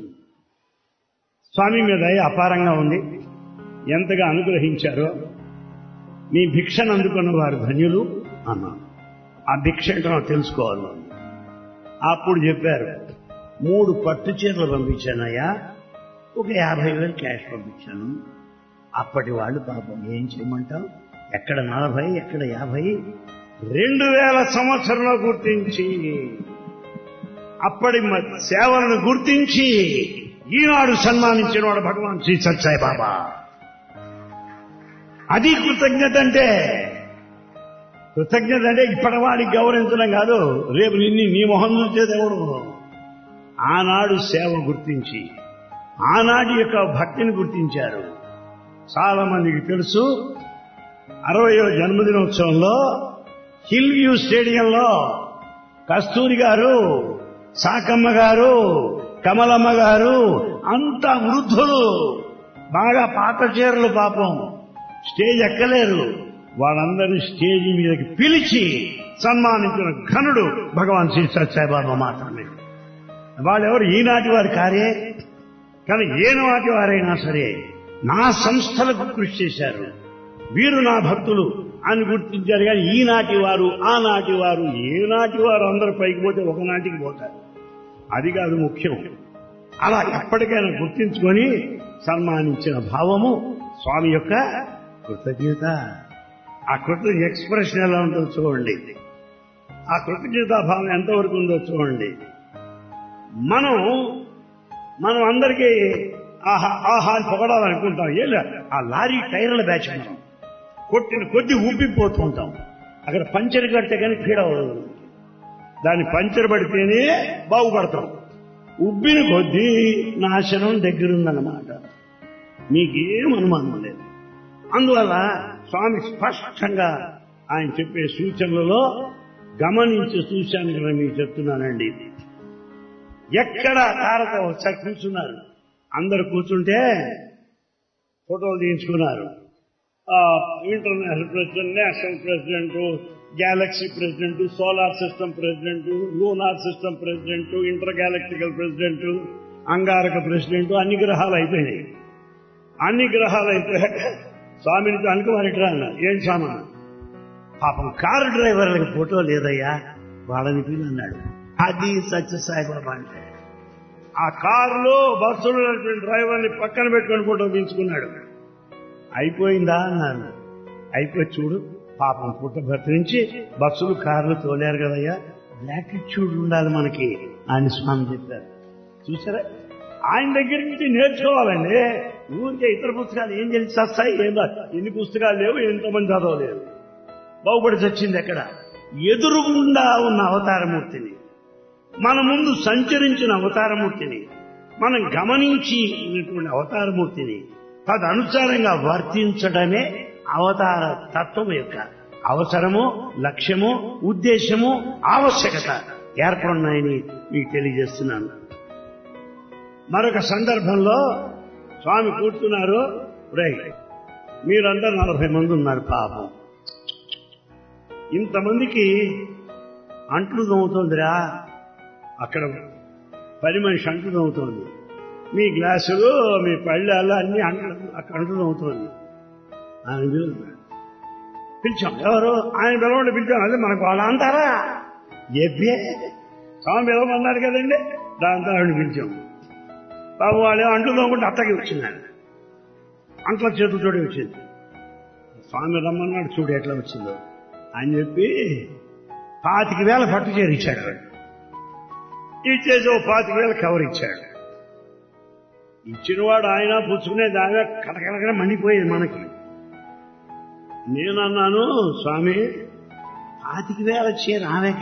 స్వామి మీద దయ అపారంగా ఉంది ఎంతగా అనుగ్రహించారో మీ భిక్షను అందుకున్న వారు ధన్యులు అన్నాను ఆ భిక్ష ఏంటో నాకు తెలుసుకోవాలి అప్పుడు చెప్పారు మూడు పట్టు చీరలు పంపించానయ్యా ఒక యాభై వేలు క్యాష్ పంపించాను అప్పటి వాళ్ళు పాపం ఏం చేయమంటావు ఎక్కడ నలభై ఎక్కడ యాభై రెండు వేల సంవత్సరంలో గుర్తించి అప్పటి మ- సేవలను గుర్తించి ఈనాడు సన్మానించిన వాడు భగవాన్ శ్రీ సత్సాయి బాబా అది కృతజ్ఞత అంటే కృతజ్ఞత అంటే ఇప్పటి వాడికి గౌరవించడం కాదు రేపు నిన్ను నీ మొహం చూసేది ఎవడు ఆనాడు సేవ గుర్తించి ఆనాటి యొక్క భక్తిని గుర్తించారు చాలా మందికి తెలుసు అరవయో జన్మదినోత్సవంలో హిల్ వ్యూ స్టేడియంలో కస్తూరి గారు సాకమ్మ గారు కమలమ్మ గారు అంతా వృద్ధులు బాగా పాత చీరలు పాపం స్టేజ్ ఎక్కలేరు వాళ్ళందరినీ స్టేజ్ మీదకి పిలిచి సన్మానించిన ఘనుడు భగవాన్ శ్రీ సత్యసాయిబాబా మాత్రమే వాళ్ళెవరు ఈనాటి వారి కారే కానీ ఏ నాటి వారైనా సరే నా సంస్థలకు కృషి చేశారు వీరు నా భక్తులు అని గుర్తించారు కానీ ఈనాటి వారు ఆనాటి వారు ఏనాటి వారు అందరు పైకి పోతే ఒకనాటికి పోతారు అది కాదు ముఖ్యం అలా ఎప్పటికైనా గుర్తించుకొని సన్మానించిన భావము స్వామి యొక్క కృతజ్ఞత ఆ కృతజ్ఞ ఎక్స్ప్రెషన్ ఎలా ఉంటుందో చూడండి ఆ కృతజ్ఞతా భావం ఎంతవరకు ఉందో చూడండి మనం మనం అందరికీ ఆహా ఆహా అని పొగడాలనుకుంటాం ఏ లే, ఆ లారీ టైర్ల బ్యాచ్ మనం కొట్టిన కొద్ది ఉబ్బిపోతూ ఉంటాం అక్కడ పంచర్ కడితే కానీ పీడ అవ్వదు దాన్ని పంచర్ పడితేనే బాగుపడతాం ఉబ్బిన కొద్దీ నాశనం దగ్గరుందన్నమాట మీకేం అనుమానం లేదు అందువల్ల స్వామి స్పష్టంగా ఆయన చెప్పే సూచనలలో గమనించే సూచన కదా మీకు చెప్తున్నానండి ఎక్కడ తారక ఒకసారి కూర్చున్నారు అందరు కూర్చుంటే ఫోటోలు తీయించుకున్నారు ఆ, international president national president galaxy president solar system president lunar system president inter galactical president అంగారక ప్రెసిడెంట్ అన్ని గ్రహాలు అయిపోయినాయి అన్ని గ్రహాలు అయిపోయాక స్వామిని దానికి వారిట్రా అన్నారు ఏం స్వామి పాపం కారు డ్రైవర్లకు ఫోటో లేదయ్యా వాళ్ళని పిల్లి అన్నాడు అది సత్య సాయిబాబా అంటే ఆ కారులో బస్సులో ఉన్నటువంటి డ్రైవర్ని పక్కన పెట్టుకొని ఫోటో తీయించుకున్నాడు అయిపోయిందా అన్నాను అయిపోయి చూడు పాపం పుట్టభర్త నుంచి బస్సులు కార్లు తోలారు కదయ్యా గ్రాటిట్యూడ్ ఉండాలి మనకి అని స్వామి చెప్పారు చూసారా ఆయన దగ్గర నుంచి నేర్చుకోవాలండి ఊరికే ఇతర పుస్తకాలు ఏం తెలిసి వస్తాయి ఏం రాదు. ఎన్ని పుస్తకాలు లేవు ఎంతమంది చదవలేరు బాగుపడి చచ్చింది ఎక్కడ ఎదురుగుండా ఉన్న అవతారమూర్తిని మన ముందు సంచరించిన అవతారమూర్తిని మనం గమనించి ఉన్నటువంటి అవతారమూర్తిని తదనుసారంగా వర్తించడమే అవతార తత్వం యొక్క అవసరము లక్ష్యము ఉద్దేశము ఆవశ్యకత ఏర్పడున్నాయని మీకు తెలియజేస్తున్నాను మరొక సందర్భంలో స్వామి కూర్చున్నారు రే మీరందరూ నలభై మంది ఉన్నారు పాపం ఇంతమందికి అంట్లు తోముతోందిరా అక్కడ పని మనిషి అంట్లు తోముతోంది మీ గ్లాసులు మీ పళ్ళాలు అన్ని అంట్లు అక్కడ అంట్లు తోముతోంది ఆయన పిలుస్తున్నాడు పిలిచాం ఎవరు ఆయన పిలవండి పిలిచాం అదే మనకు వాళ్ళ అంటారా చెప్పే స్వామి పిలవమన్నారు కదండి దాంతో ఆవిడ పిలిచాం బాబు వాళ్ళు అంట్లు తోముకుంటే అత్తకి వచ్చిందండి అంట్ల చేతులతోటి వచ్చింది స్వామి రమ్మన్నాడు చూడు ఎట్లా వచ్చిందో అని చెప్పి పాతిక వేల పట్టు చీర ఇచ్చాడు వాడు ఇచ్చేసి ఓ పాతిక వేల కవర్ ఇచ్చాడు ఇచ్చినవాడు ఆయన పుచ్చుకునేది ఆమె కడకడకడ మండిపోయేది మనకి నేనన్నాను స్వామి పాతిక వేల చీర ఆమెక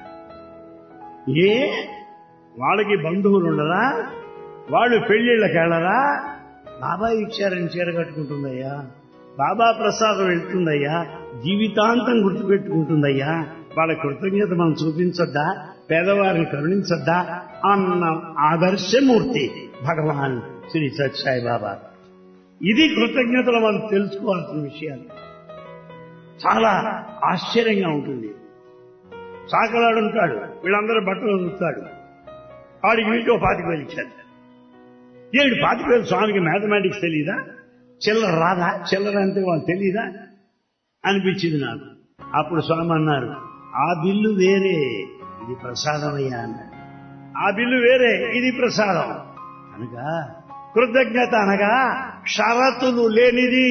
ఏ వాళ్ళకి బంధువులు ఉండరా వాళ్ళు పెళ్లిళ్ళకి వెళ్ళరా బాబాయ్ ఇచ్చారని చీర కట్టుకుంటుందయ్యా బాబా ప్రసాదం వెళ్తుందయ్యా జీవితాంతం గుర్తుపెట్టుకుంటుందయ్యా వాళ్ళ కృతజ్ఞత మనం చూపించొద్దా పేదవారిని కరుణించొద్దా అన్న ఆదర్శమూర్తి భగవాన్ శ్రీ సత్సాయి బాబా ఇది కృతజ్ఞతలు మనం తెలుసుకోవాల్సిన విషయాలు చాలా ఆశ్చర్యంగా ఉంటుంది సాకలాడు ఉంటాడు వీళ్ళందరూ బట్టలు చూస్తాడు వాడికి వీటి ఓ పాతిక వేలు ఇచ్చారు ఏడు పాతిక వేలు స్వామికి మ్యాథమెటిక్స్ తెలీదా చిల్లర రాదా చిల్లర అంటే వాళ్ళు తెలీదా అనిపించింది నాకు అప్పుడు స్వామి అన్నారు ఆ బిల్లు వేరే ఇది ప్రసాదమయ్యా అన్నాడు ఆ బిల్లు వేరే ఇది ప్రసాదం అనగా కృతజ్ఞత అనగా షరతులు లేనిది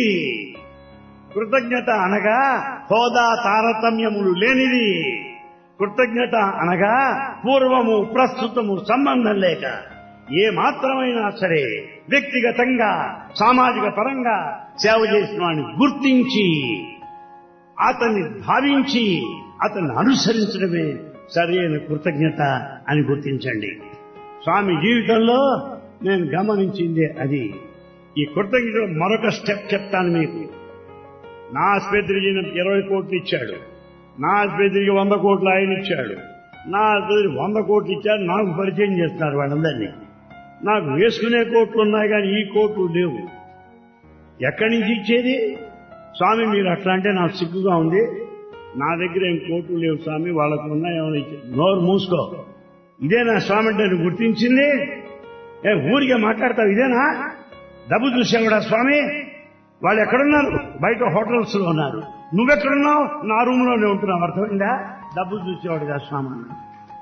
కృతజ్ఞత అనగా హోదా తారతమ్యములు లేనిది కృతజ్ఞత అనగా పూర్వము ప్రస్తుతము సంబంధం లేక ఏ మాత్రమైనా సరే వ్యక్తిగతంగా సామాజిక పరంగా సేవ చేసిన వాడిని గుర్తించి అతన్ని భావించి అతన్ని అనుసరించడమే సరైన కృతజ్ఞత అని గుర్తించండి స్వామి జీవితంలో నేను గమనించిందే అది ఈ కృతజ్ఞత మరొక స్టెప్ చెప్తాను మీకు నా ఆసుపత్రికి ఇరవై కోట్లు ఇచ్చాడు నా ఆసుపత్రికి వంద కోట్లు ఆయన ఇచ్చాడు నా ఆసుపత్రికి వంద కోట్లు ఇచ్చాడు నాకు పరిచయం చేస్తున్నారు వాళ్ళందరినీ నాకు వేసుకునే కోట్లు ఉన్నాయి కానీ ఈ కోట్లు లేవు ఎక్కడి నుంచి ఇచ్చేది స్వామి మీరు అట్లా అంటే నాకు సిగ్గుగా ఉంది నా దగ్గర ఏం కోట్లు లేవు స్వామి వాళ్ళకు ఉన్నాయి ఏమైనా ఇచ్చారు నోరు మూసుకో ఇదేనా స్వామి అంటే నువ్వు గుర్తించింది ఏ ఊరికే మాట్లాడతావు ఇదేనా డబ్బు చూసావుడా స్వామి వాళ్ళు ఎక్కడున్నారు బయట హోటల్స్ లో ఉన్నారు నువ్వెక్కడున్నావు నా రూమ్ లోనే ఉంటున్నావు అర్థమైందా డబ్బు చూసేవాడు కదా స్వామి అన్నాడు.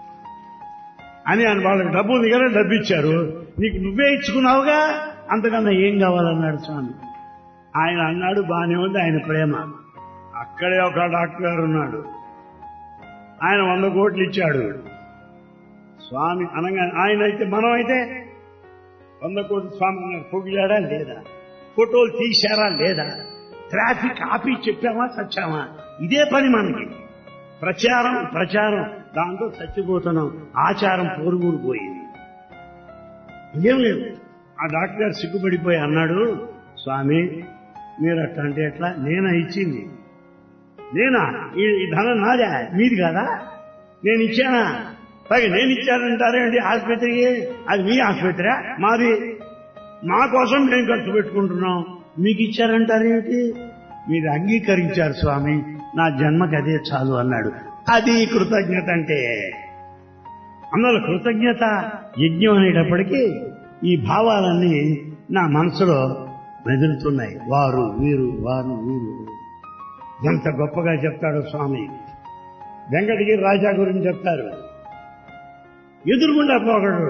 అని ఆయన వాళ్ళకి డబ్బు ఉంది కదా డబ్బు ఇచ్చారు నీకు నువ్వే ఇచ్చుకున్నావుగా అంతకన్నా ఏం కావాలన్నాడు స్వామి ఆయన అన్నాడు బానే ఉంది ఆయన ప్రేమ అక్కడే ఒక డాక్టర్ గారు ఉన్నాడు ఆయన వంద కోట్లు ఇచ్చాడు స్వామి అనగా ఆయన అయితే మనం అయితే వంద కోట్లు స్వామి అన్నాడు పొగిలాడా లేదా ఫోటోలు తీశారా లేదా ట్రాఫిక్ ఆపి చెప్పామా చచ్చామా ఇదే పని మనకి ప్రచారం ప్రచారం దాంతో చచ్చిపోతున్నాం ఆచారం పోరుగురు పోయింది ఏం లేదు ఆ డాక్టర్ గారు సిగ్గుపడిపోయి అన్నాడు స్వామి మీరు అట్లా అంటే ఎట్లా నేనా ఇచ్చింది నేనా ఈ ఈ ధనం నాదే మీది కాదా నేను ఇచ్చానా పైగా నేను ఇచ్చానంటారేంటి ఆసుపత్రికి అది మీ ఆసుపత్రి మాది మా కోసం మేము ఖర్చు పెట్టుకుంటున్నాం మీకు ఇచ్చారంటారేమిటి మీరు అంగీకరించారు స్వామి నా జన్మకి అదే చాలు అన్నాడు అది కృతజ్ఞత అంటే అందువల్ల కృతజ్ఞత యజ్ఞం అనేటప్పటికీ ఈ భావాలన్నీ నా మనసులో మెదులుతున్నాయి వారు వీరు వారు వీరు ఎంత గొప్పగా చెప్తాడు స్వామి వెంకటగిరి రాజా గురించి చెప్తారు ఎదురుగుండా పోగడు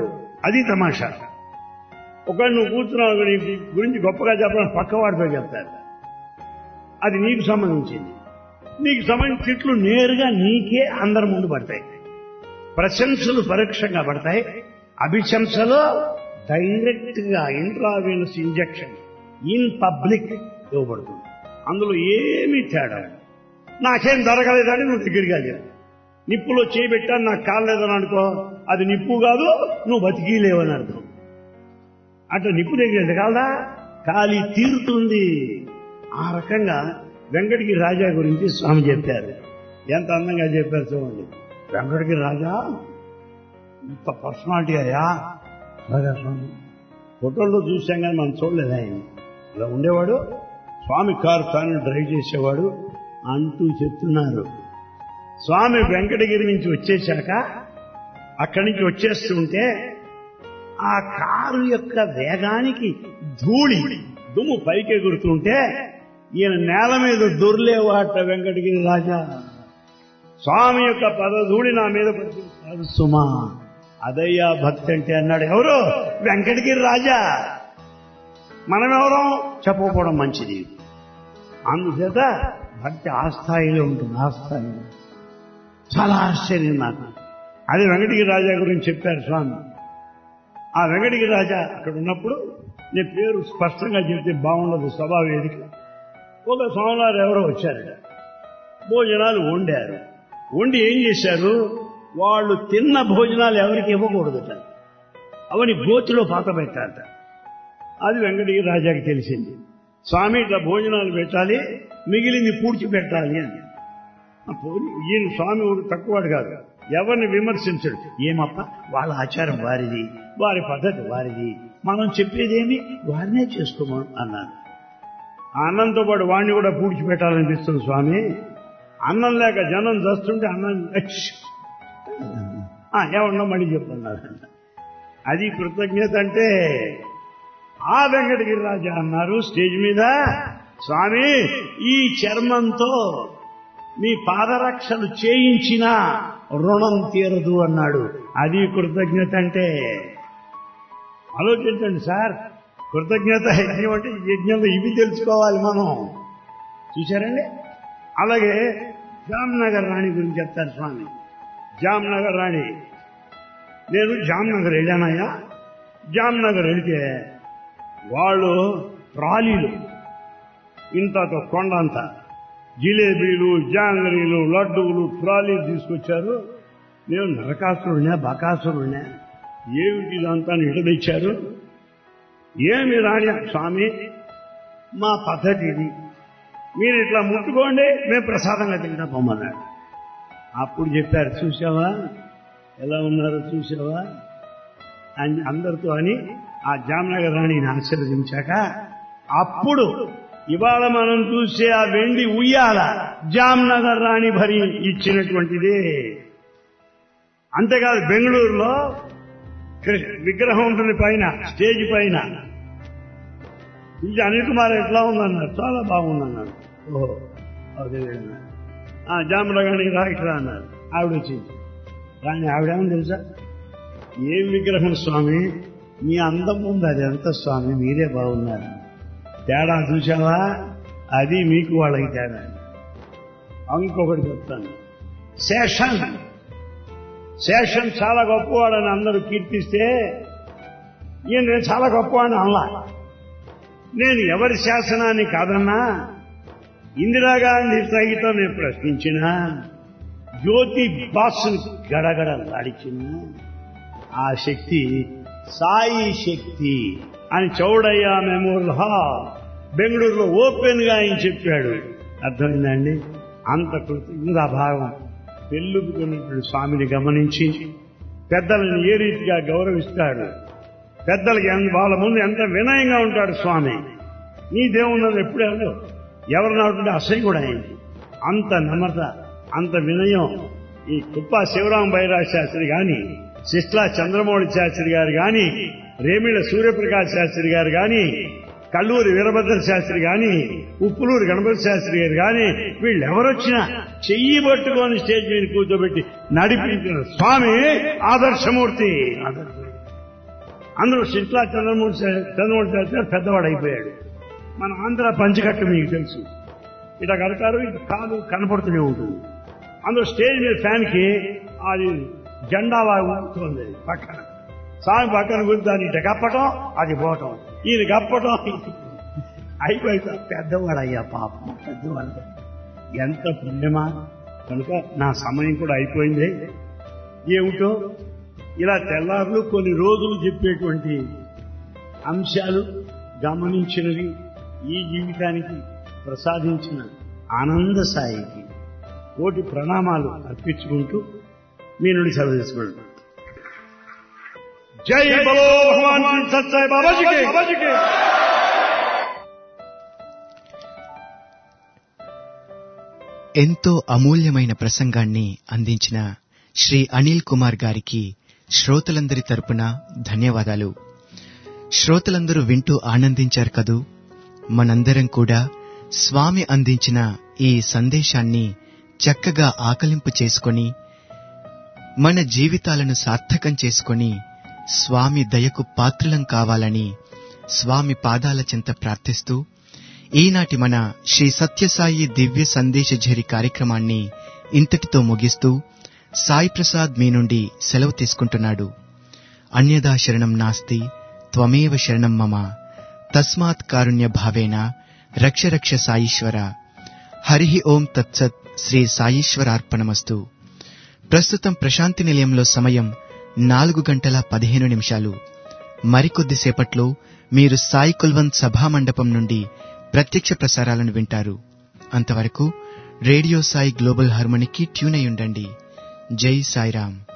అది తమాషా ఒకవేళ నువ్వు కూర్చున్నావు నీ గురించి గొప్పగా చెప్పడం పక్కవాడితో చెప్తారు అది నీకు సంబంధించింది నీకు సంబంధించిన తిట్లు నేరుగా నీకే అందరి ముందు పడతాయి ప్రశంసలు పరోక్షంగా పడతాయి అభిశంసలు డైరెక్ట్ గా ఇంట్రావీనస్ ఇంజెక్షన్ ఇన్ పబ్లిక్ ఇవ్వబడుతుంది అందులో ఏమీ తేడా లేదు. నాకేం జరగలేదని నువ్వు దగ్గరగా చెప్పు నిప్పులో చేయబెట్టాను నాకు కాలేదని అనుకో అది నిప్పు కాదు నువ్వు బతికి లేవని అర్థం అట్లా నిప్పు దగ్గర కాదా కాలి తీరుతుంది ఆ రకంగా వెంకటగిరి రాజా గురించి స్వామి చెప్పారు ఎంత అందంగా చెప్పారు చూడండి వెంకటగిరి రాజా ఇంత పర్సనాలిటీ అయ్యా రాజా స్వామి ఫోటోల్లో చూసాం కానీ మనం చూడలేదు ఆయన ఇలా ఉండేవాడు స్వామి కారు తాను డ్రైవ్ చేసేవాడు అంటూ చెప్తున్నారు స్వామి వెంకటగిరి నుంచి వచ్చేశాక అక్కడి నుంచి వచ్చేస్తుంటే ఆ కారు యొక్క వేగానికి ధూళి దుమ్ము పైకి ఎగురుతుంటే ఈయన నేల మీద దొర్లేవాట వెంకటగిరి రాజా స్వామి యొక్క పదధూళి నా మీద పడుతుంది కాదు సుమా అదయ్యా భక్తి అంటే అన్నాడు ఎవరు వెంకటగిరి రాజా మనం ఎవరం చెప్పకపోవడం మంచిది అందుచేత భక్తి ఆ స్థాయిలో ఉంటుంది ఆ స్థాయిలో చాలా ఆశ్చర్యం నాకు అది వెంకటగిరి రాజా గురించి చెప్పారు స్వామి ఆ వెంకటగిరి రాజా అక్కడ ఉన్నప్పుడు నీ పేరు స్పష్టంగా చెప్తే బాగుండదు సభా వేదిక ఒక స్వామివారు ఎవరో వచ్చారట భోజనాలు వండారు వండి ఏం చేశారు వాళ్ళు తిన్న భోజనాలు ఎవరికి ఇవ్వకూడదట అవని గోతిలో పాత పెట్టారట అది వెంకటగిరి రాజాకి తెలిసింది స్వామి ఇట్లా భోజనాలు పెట్టాలి మిగిలింది పూడ్చి పెట్టాలి అని ఆ పోనీ ఈయన స్వామి ఊరు తక్కువవాడు కాదు ఎవరిని విమర్శించడు ఏమప్ప వాళ్ళ ఆచారం వారిది వారి పద్ధతి వారిది మనం చెప్పేదేమి వారినే చేసుకోమని అన్నాను ఆ అన్నంతో పాటు వాడిని కూడా పూడ్చిపెట్టాలనిపిస్తుంది స్వామి అన్నం లేక జనం చస్తుంటే అన్నం అచ్చ్. ఆ, ఏమన్నా మళ్ళీ చెప్పన్నారు అది కృతజ్ఞత అంటే ఆ వెంకటగిరి రాజా అన్నారు స్టేజ్ మీద స్వామి ఈ చర్మంతో మీ పాదరక్షలు చేయించిన రుణం తీరదు అన్నాడు అది కృతజ్ఞత అంటే ఆలోచించండి సార్ కృతజ్ఞత యజ్ఞం అంటే ఈ యజ్ఞంలో ఇవి తెలుసుకోవాలి మనం చూశారండి అలాగే జామ్నగర్ రాణి గురించి చెప్తారు స్వామి జామ్నగర్ రాణి నేను జామ్నగర్ వెళ్ళానయ్యా జామ్నగర్ వెళితే వాళ్ళు ట్రాలీలు ఇంతతో కొండంత జిలేబీలు జాంగరీలు లడ్డూలు ట్రాలీలు తీసుకొచ్చారు నేను నరకాసురుడినా బకాసురుడినా ఏమిటి ఇదంతా ఇట తెచ్చారు ఏమి రాణి స్వామి మా పద్ధతి ఇది మీరు ఇట్లా ముట్టుకోండి మేము ప్రసాదంగా తింటా పొమ్మన్నాడు అప్పుడు చెప్పారు చూసావా ఎలా ఉన్నారో చూసావా అని అందరితో అని ఆ జామ్నగర్ రాణిని ఆశీర్వదించాక అప్పుడు ఇవాళ మనం చూసే ఆ వెండి ఉయ్యాల జామ్నగర్ రాణి భరి ఇచ్చినటువంటిదే అంతేకాదు బెంగళూరులో కృష్ణ విగ్రహం ఉంటుంది పైన స్టేజ్ పైన ఇది అనిల్ కుమార్ ఎట్లా ఉందన్నారు చాలా బాగుందన్నారు ఓహో అదే అన్నారు. ఆ జామరగానికి రా ఇట్లా అన్నారు ఆవిడ వచ్చింది కానీ ఆవిడేమని తెలుసా ఏం విగ్రహం స్వామి మీ అందం ఉంది అది ఎంత స్వామి మీరే బాగున్నారు తేడా చూసావా అది మీకు వాళ్ళకి తేడా ఇంకొకటి చెప్తాను శేషన్ శేషన్ చాలా గొప్పవాడని అందరూ కీర్తిస్తే ఈయన నేను చాలా గొప్పవాడిని అనలా నేను ఎవరి శాసనాన్ని కాదన్నా ఇందిరాగాంధీ సహితం నేను ప్రశ్నించిన జ్యోతి బాసుని గడగడ లాడిచిన ఆ శక్తి సాయి శక్తి అని చౌడయ్య మెమోరియల్ హాల్ బెంగళూరులో ఓపెన్ గా ఆయన చెప్పాడు అర్థమైందండి అంత కృతజ్ఞత భావం పెళ్ళుకున్నటువంటి స్వామిని గమనించి పెద్దలను ఏ రీతిగా గౌరవిస్తాడు పెద్దలకి ఎంత- వాళ్ళ ముందు ఎంత వినయంగా ఉంటాడు స్వామి నీ దేవుడు ఎప్పుడే ఎవరు నాటుంటే అసహ్యం కూడా అయింది అంత నమ్రత అంత వినయం ఈ కుప్ప శివరాం బైరాజ్ శాస్త్రి గాని శిష్లా చంద్రమౌళి శాస్త్రి గారు గాని రేమిళ్ళ సూర్యప్రకాష్ శాస్త్రి గారు గాని కల్లూరి వీరభద్ర శాస్త్రి గాని ఉప్పులూరు గణపతి శాస్త్రి గారు గాని వీళ్ళు ఎవరొచ్చినా చెయ్యి పట్టుకొని స్టేజ్ మీద కూర్చోబెట్టి నడిపించిన స్వామి ఆదర్శమూర్తి ఆదర్శమూర్తి అందులో శిట్లా చంద్రమూర్తి చంద్రమూర్తి శాస్త్రి గారు పెద్దవాడు అయిపోయాడు మన ఆంధ్ర పంచకట్టు మీకు తెలుసు ఇట్లా కడతారు ఇది కాలు కనపడుతూనే ఉంటుంది అందులో స్టేజ్ మీద ఫ్యాన్కి అది జెండాలా ఉంటుంది పక్కన స్వామి పక్కన గురించి దాన్ని ఇట కప్పటం అది పోవటం ఈయన కప్పటం అయిపోయి పెద్దవాడు అయ్యా పాపం పెద్దవాడు ఎంత పుణ్యమా కనుక నా సమయం కూడా అయిపోయింది ఏమిటో ఇలా తెల్లారులు కొన్ని రోజులు చెప్పేటువంటి అంశాలు గమనించినవి ఈ జీవితానికి ప్రసాదించిన ఆనంద సాయికి కోటి ప్రణామాలు అర్పించుకుంటూ మీ నుండి సెలవు తీసుకుంటాం జై బలో భగవాన్ శ్రీ సత్సాయి బాబాజీకి ఎంతో అమూల్యమైన ప్రసంగాన్ని అందించిన శ్రీ అనిల్ కుమార్ గారికి శ్రోతలందరి తరపున ధన్యవాదాలు శ్రోతలందరూ వింటూ ఆనందించారు కదూ మనందరం కూడా స్వామి అందించిన ఈ సందేశాన్ని చక్కగా ఆకలింపు చేసుకొని మన జీవితాలను సార్థకం చేసుకొని స్వామి దయకు పాత్రులం కావాలని స్వామి పాదాల చెంత ప్రార్థిస్తూ ఈనాటి మన శ్రీ సత్యసాయి దివ్య సందేశ ఝరి కార్యక్రమాన్ని ఇంతటితో ముగిస్తూ సాయి ప్రసాద్ మీ నుండి సెలవు తీసుకుంటున్నాడు అన్యదా శరణం నాస్తి త్వమేవ శరణం మమ తస్మాత్ కారుణ్య భావేన రక్ష రక్ష సాయీశ్వర హరి ఓం తత్సత్ శ్రీ సాయీశ్వరార్పణమస్తు ప్రస్తుతం ప్రశాంతి నిలయంలో సమయం నాలుగు గంటల పదిహేను నిమిషాలు మరికొద్దిసేపట్లో మీరు సాయి కుల్వంత్ సభామండపం నుండి ప్రత్యక్ష ప్రసారాలను వింటారు అంతవరకు రేడియో సాయి గ్లోబల్ హార్మోనికి ట్యూన్ అయి ఉండండి జై సాయిరాం